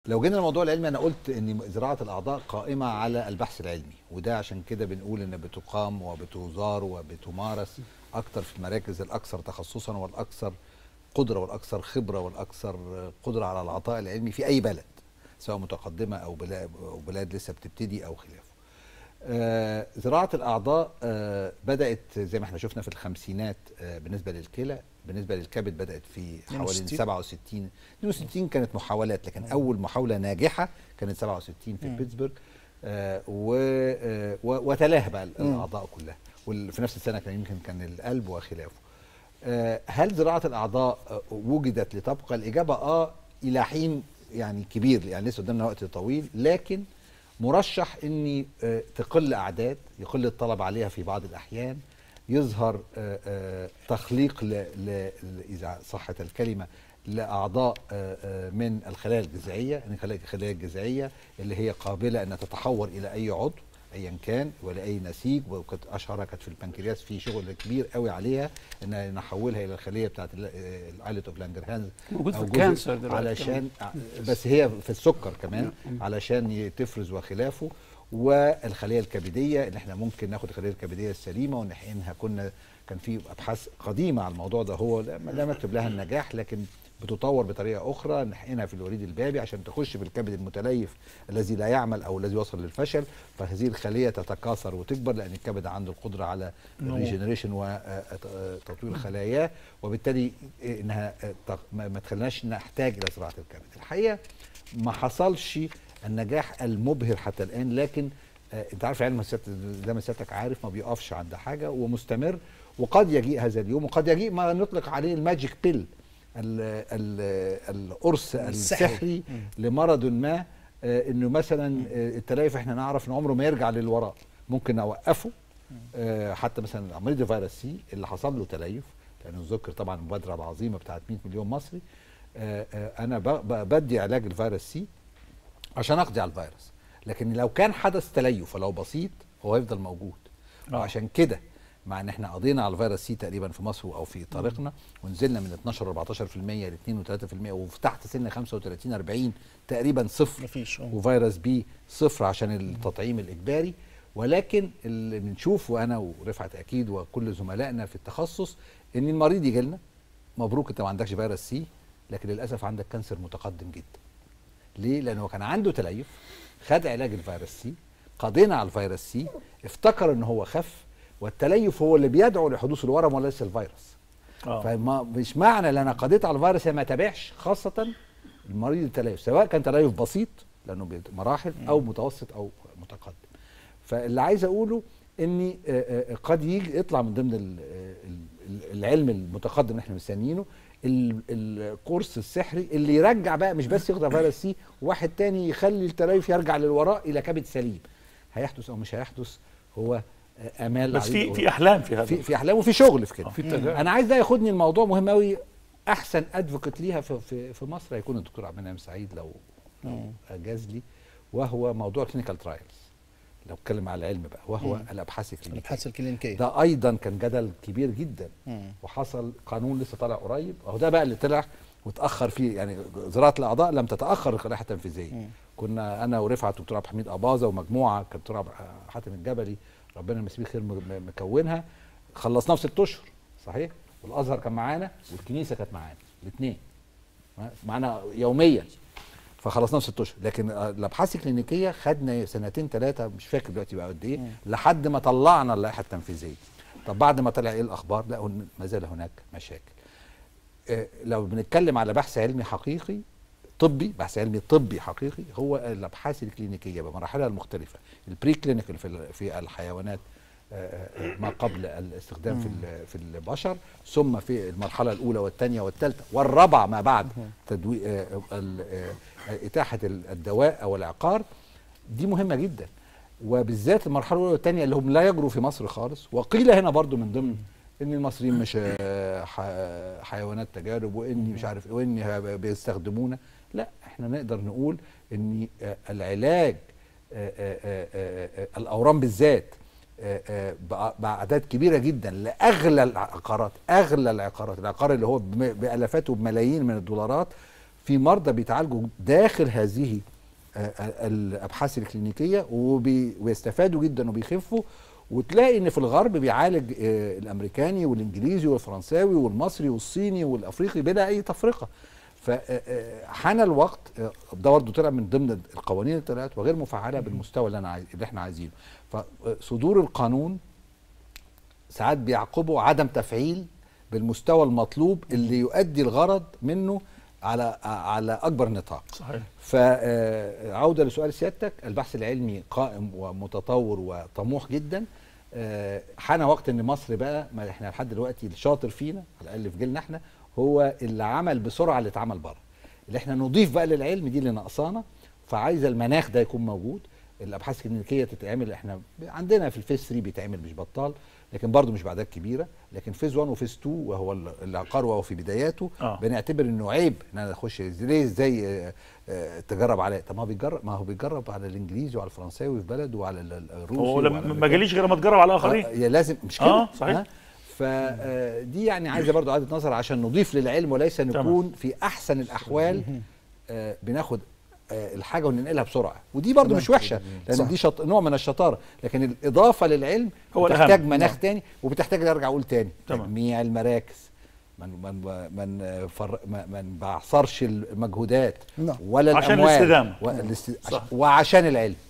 لو جينا الموضوع العلمي انا قلت ان زراعه الاعضاء قائمه على البحث العلمي وده عشان كده بنقول ان بتقام وبتزار وبتمارس اكتر في المراكز الاكثر تخصصا والاكثر قدره والاكثر خبره والاكثر قدره على العطاء العلمي في اي بلد سواء متقدمه او بلاد, أو بلاد لسه بتبتدي او خلافه. آه زراعه الاعضاء آه بدات زي ما احنا شفنا في الخمسينات آه بالنسبه للكلى بالنسبه للكبد بدات في حوالي 67 62 كانت محاولات لكن اول محاوله ناجحه كانت 67 في بيتسبرج آه و آه وتلاها بقى الاعضاء كلها وفي نفس السنه كان يمكن كان القلب وخلافه آه هل زراعه الاعضاء آه وجدت لتبقى الاجابه اه الى حين يعني كبير يعني لسه قدامنا وقت طويل لكن مرشح ان آه تقل اعداد يقل الطلب عليها في بعض الاحيان يظهر آه آه تخليق ل ل اذا صحت الكلمه لاعضاء آه من الخلايا الجذعيه الخلايا الجذعيه اللي هي قابله ان تتحور الى اي عضو ايا كان ولا اي نسيج وكانت اشهرها كانت في البنكرياس في شغل كبير قوي عليها ان نحولها الى الخليه بتاعت الايلت اوف لانجرهانز موجود في الكانسر دلوقتي علشان بس هي في السكر كمان علشان تفرز وخلافه والخليه الكبديه اللي احنا ممكن ناخد الخليه الكبديه السليمه ونحقنها كنا كان في ابحاث قديمه على الموضوع ده هو لا مكتوب لها النجاح لكن بتطور بطريقه اخرى نحقنها في الوريد البابي عشان تخش في الكبد المتليف الذي لا يعمل او الذي وصل للفشل فهذه الخليه تتكاثر وتكبر لان الكبد عنده القدره على الريجنريشن وتطوير خلاياه وبالتالي انها ما تخليناش نحتاج الى زراعه الكبد الحقيقه ما حصلش النجاح المبهر حتى الان لكن آه انت عارف علم زي ما سيادتك عارف ما بيقفش عند حاجه ومستمر وقد يجيء هذا اليوم وقد يجيء ما نطلق عليه الماجيك بيل القرص السحري لمرض ما آه انه مثلا آه التليف احنا نعرف ان عمره ما يرجع للوراء ممكن اوقفه آه حتى مثلا مريض فيروس سي اللي حصل له تليف لانه ذكر طبعا المبادره العظيمه بتاعت 100 مليون مصري آه آه انا بدي علاج الفيروس سي عشان اقضي على الفيروس لكن لو كان حدث تليف ولو بسيط هو هيفضل موجود آه. وعشان كده مع ان احنا قضينا على الفيروس سي تقريبا في مصر او في طريقنا ونزلنا من 12 14% ل 2 و3% وفي تحت سن 35 40 تقريبا صفر مفيش وفيروس بي صفر عشان التطعيم الاجباري ولكن اللي بنشوفه انا ورفعت اكيد وكل زملائنا في التخصص ان المريض يجي لنا مبروك انت ما عندكش فيروس سي لكن للاسف عندك كانسر متقدم جدا ليه؟ لانه كان عنده تليف خد علاج الفيروس سي قضينا على الفيروس سي افتكر ان هو خف والتليف هو اللي بيدعو لحدوث الورم وليس الفيروس آه. فما مش معنى ان انا قضيت على الفيروس ما تابعش خاصه المريض التليف سواء كان تليف بسيط لانه مراحل او متوسط او متقدم فاللي عايز اقوله ان قد يجي يطلع من ضمن العلم المتقدم اللي احنا مستنيينه القرص السحري اللي يرجع بقى مش بس ياخد فيروس سي واحد تاني يخلي التليف يرجع للوراء الى كبد سليم هيحدث او مش هيحدث هو امال بس في في احلام في هذا في, في احلام وفي شغل في كده في تجارب. انا عايز ده ياخدني الموضوع مهم قوي احسن ادفوكت ليها في, في, في مصر هيكون الدكتور عبد المنعم سعيد لو, لو اجاز لي وهو موضوع كلينيكال ترايلز لو اتكلم على العلم بقى وهو مم. الابحاث الكلينيكيه الابحاث الكلينيكيه ده ايضا كان جدل كبير جدا مم. وحصل قانون لسه طالع قريب اهو ده بقى اللي طلع وتاخر فيه يعني زراعه الاعضاء لم تتاخر الخلايا التنفيذيه مم. كنا انا ورفعت الدكتور عبد الحميد اباظه ومجموعه كان الدكتور عبد حاتم الجبلي ربنا يمسيه خير مكونها خلصناها في ست اشهر صحيح والازهر كان معانا والكنيسه كانت معانا الاثنين معانا يوميا فخلصناها في ست اشهر لكن الابحاث الكلينيكيه خدنا سنتين ثلاثه مش فاكر دلوقتي بقى قد ايه لحد ما طلعنا اللائحه التنفيذيه طب بعد ما طلع ايه الاخبار لا ما زال هناك مشاكل إيه لو بنتكلم على بحث علمي حقيقي طبي بحث علمي طبي حقيقي هو الابحاث الكلينيكيه بمراحلها المختلفه البري كلينيكال في في الحيوانات ما قبل الاستخدام في في البشر ثم في المرحله الاولى والثانيه والثالثه والرابعه ما بعد تدوي اتاحه الدواء او العقار دي مهمه جدا وبالذات المرحله الاولى والثانيه اللي هم لا يجروا في مصر خالص وقيل هنا برضو من ضمن ان المصريين مش حيوانات تجارب واني مش عارف واني بيستخدمونا لا احنا نقدر نقول ان العلاج الاورام بالذات باعداد كبيره جدا لاغلى العقارات اغلى العقارات العقار اللي هو بالافات وبملايين من الدولارات في مرضى بيتعالجوا داخل هذه آه، الابحاث الكلينيكيه وبي- ويستفادوا جدا وبيخفوا وتلاقي ان في الغرب بيعالج آه، الامريكاني والانجليزي والفرنساوي والمصري والصيني والافريقي بلا اي تفرقه فحان الوقت آه، ده برضه طلع من ضمن القوانين اللي طلعت وغير مفعله بالمستوى اللي انا عايز اللي احنا عايزينه فصدور القانون ساعات بيعقبه عدم تفعيل بالمستوى المطلوب اللي يؤدي الغرض منه على على اكبر نطاق صحيح فعودة لسؤال سيادتك البحث العلمي قائم ومتطور وطموح جدا آه، حان وقت ان مصر بقى ما احنا لحد دلوقتي الشاطر فينا على الاقل في جيلنا احنا هو اللي عمل بسرعه اللي اتعمل بره اللي احنا نضيف بقى للعلم دي اللي ناقصانا فعايزه المناخ ده يكون موجود الابحاث الكلينيكيه تتعمل احنا عندنا في الفيس 3 بيتعمل مش بطال لكن برضه مش باعداد كبيره لكن فيز 1 وفيز 2 وهو ال- العقار وهو في بداياته آه. بنعتبر انه عيب ان انا اخش ليه ازاي آه، آه، تجرب عليه طب ما هو بيجرب ما هو بيجرب على الانجليزي وعلى الفرنساوي في بلده وعلى ال- ال- الروسي هو وعلى لما ما الأمريكاني. جاليش غير ما تجرب على الاخرين آه، يا لازم مش كده آه، صحيح. فدي يعني عايزه برضو اعاده نظر عشان نضيف للعلم وليس نكون في احسن الاحوال آه، بناخد آه، الحاجه وننقلها بسرعه ودي برضو تمام. مش وحشه لان صح. دي شط... نوع من الشطاره لكن الاضافه للعلم هو بتحتاج الأهم. مناخ نعم. تاني وبتحتاج ارجع اقول تاني تمام. تجميع المراكز من من من فر... ما- من بعصرش المجهودات نعم. ولا عشان الاموال الاستدامة. والاست... صح. وعشان العلم